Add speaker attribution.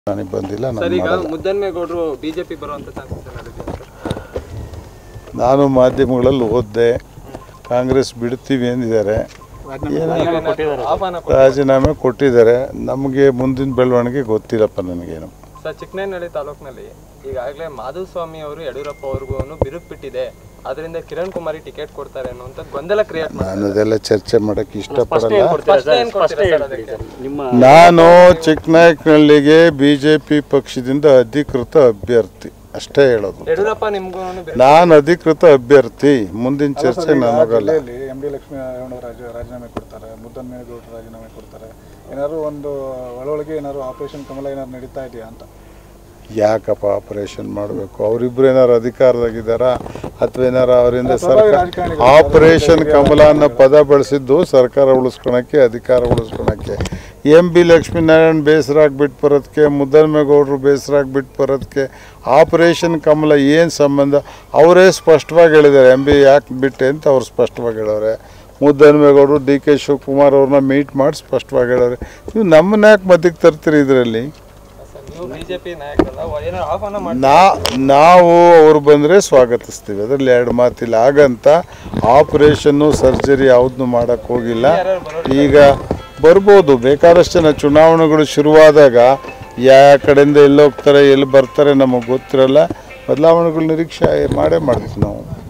Speaker 1: ನನಗೆ ಬಂದಿಲ್ಲ ನಾನು
Speaker 2: ಸರ್ ಈಗ
Speaker 1: ಮಾಡಲ್ಲ
Speaker 2: ಮುದ್ದನ್ಮೇಗೌಡರು ಬಿಜೆಪಿ ಬರುವಂತ ಚಾನ್ಸಸ್ ಏನಾದ್ರು ಇದೆಯಾ ಸರ್
Speaker 1: ನಾನು ಮಾಧ್ಯಮಗಳಲ್ಲಿ ಓದಿದೆ ಕಾಂಗ್ರೆಸ್ ಬಿಡ್ತೀವಿ ಅಂದಿದ್ದಾರೆ
Speaker 2: ಆಹ್ವಾನ ಕೊಟ್ಟು-
Speaker 1: ರಾಜೀನಾಮೆ ಕೊಟ್ಟಿದ್ದಾರೆ ನಮಗೆ ಮುಂದಿನ ಬೆಳವಣಿಗೆ ಗೊತ್ತಿಲ್ಲಪ್ಪ ನನಗೇನು
Speaker 2: ಸರ್ ಚಿಕ್ಕನಹಳ್ಳಿ ತಾಲೂಕಿನಲ್ಲಿ ಈಗಾಗಲೇ ಮಾಧುಸ್ವಾಮಿ ಅವರು ಯಡಿಯೂರಪ್ಪ ಅವ್ರಿಗೂ ಬಿರುಕು ಬಿಟ್ಟಿದೆ ಅದರಿಂದ ಕಿರಣ್ ಕುಮಾರಿ ಟಿಕೆಟ್ ಕೊಡ್ತಾರೆ ಅನ್ನುವಂಥ ಗೊಂದಲ ಕ್ರಿಯೇಟ್ ಮಾಡಿ
Speaker 1: ನಾನು ಅದೆಲ್ಲ ಚರ್ಚೆ ಮಾಡೋಕ್ಕೆ ಇಷ್ಟಪಡಲ್ಲ
Speaker 2: ಸ್ಪಷ್ಟ ಏನ್ ಕೊಡ್ತೀರಾ ಸರ್ ಅದಕ್ಕೆ
Speaker 1: ನಾನು ಚಿಕ್ಕನಾಯಕನಹಳ್ಳಿಗೆ ಬಿ ಜೆ ಪಿ ಪಕ್ಷದಿಂದ ಅಧಿಕೃತ ಅಭ್ಯರ್ಥಿ ಅಷ್ಟೇ ಹೇಳೋದು
Speaker 2: ಯಡಿಯೂರಪ್ಪ ನಿಮ್ಗೂ
Speaker 1: ನಾನು ಅಧಿಕೃತ ಅಭ್ಯರ್ಥಿ ಮುಂದಿನ ಚರ್ಚೆ ನನಗಲ್ಲ
Speaker 3: ಜಿಲ್ಲೆಯಲ್ಲಿ ಎಂ ಡಿ ಲಕ್ಷ್ಮೀನಾರಾಯಣ ರಾಜ ರಾಜೀನಾಮೆ ಕೊಡ್ತಾರೆ ಮುದ್ದನ್ಮೇಗೌಡರು ರಾಜೀನಾಮೆ ಕೊಡ್ತಾರೆ ಏನಾದ್ರು ಒಂದು ಒಳೊಳಗೆ ಏನಾದ್ರು ಆಪರೇಷನ್ ಕಮಲ ಏನಾದ್ರು ನಡೀತಾ ಇದೆಯಾ ಅಂತ
Speaker 1: ಯಾಕಪ್ಪ ಆಪರೇಷನ್ ಮಾಡಬೇಕು ಅವರಿಬ್ರು ಏನಾರು ಅಧಿಕಾರದಾಗಿದ್ದಾರ ಅಥವಾ ಏನಾರು ಅವರಿಂದ ಸರ್ಕಾರ
Speaker 3: ರಾಜಕಾರಣಿಗಳು
Speaker 1: ಆಪರೇಷನ್ ಕಮಲ ಅನ್ನೋ ಪದ ಬಳಸಿದ್ದು ಸರ್ಕಾರ ಉಳಿಸ್ಕೊಳಕ್ಕೆ ಅಧಿಕಾರ ಉಳಿಸ್ಕೊಳಕ್ಕೆ ಎಂ ಬಿ ಲಕ್ಷ್ಮೀನಾರಾಯಣ್ ಬೇಸರ ಆಗ್ಬಿಟ್ಟು ಬರೋದಕ್ಕೆ ಮುದ್ದನ್ಮೇಗೌಡರು ಬೇಸರ ಆಗ್ಬಿಟ್ಟು ಬರೋದಕ್ಕೆ ಆಪರೇಷನ್ ಕಮಲ ಏನು ಸಂಬಂಧ ಅವರೇ ಸ್ಪಷ್ಟವಾಗಿ ಹೇಳಿದ್ದಾರೆ ಎಂ ಬಿ ಯಾಕೆ ಬಿಟ್ಟೆ ಅಂತ ಅವ್ರು ಸ್ಪಷ್ಟವಾಗಿ ಹೇಳೋರೆ ಮುದ್ದನ್ಮೇಗೌಡರು ಡಿ ಕೆ ಶಿವಕುಮಾರ್ ಅವ್ರನ್ನ ಮೀಟ್ ಮಾಡಿ ಸ್ಪಷ್ಟವಾಗಿ ಹೇಳೋರೆ ನೀವು ನಮ್ಮನ್ನ ಯಾಕೆ ಮಧ್ಯಕ್ಕೆ ತರ್ತೀರಿ ಇದರಲ್ಲಿ
Speaker 2: ನೀವು ಬಿಜೆಪಿ ನಾಯಕರಲ್ಲ ಏನಾದ್ರು ಆಹ್ವಾನ ಮಾಡಿ
Speaker 1: ನಾ ನಾವು ಅವ್ರು ಬಂದರೆ ಸ್ವಾಗತಿಸ್ತೀವಿ ಅದರಲ್ಲಿ ಎರಡು ಮಾತಿಲ್ಲ ಹಾಗಂತ ಆಪರೇಷನ್ನು ಸರ್ಜರಿ ಯಾವುದನ್ನು ಮಾಡೋಕ್ಕೆ ಹೋಗಿಲ್ಲ ಈಗ ಬರ್ಬೋದು ಬೇಕಾದಷ್ಟು ಜನ ಚುನಾವಣೆಗಳು ಶುರುವಾದಾಗ ಯಾವ ಕಡೆಯಿಂದ ಎಲ್ಲಿ ಹೋಗ್ತಾರೆ ಎಲ್ಲಿ ಬರ್ತಾರೆ ನಮಗೆ ಗೊತ್ತಿರಲ್ಲ ಬದಲಾವಣೆಗಳು ನಿರೀಕ್ಷೆ ಮಾಡೇ ಮಾಡ್ತೀವಿ ನಾವು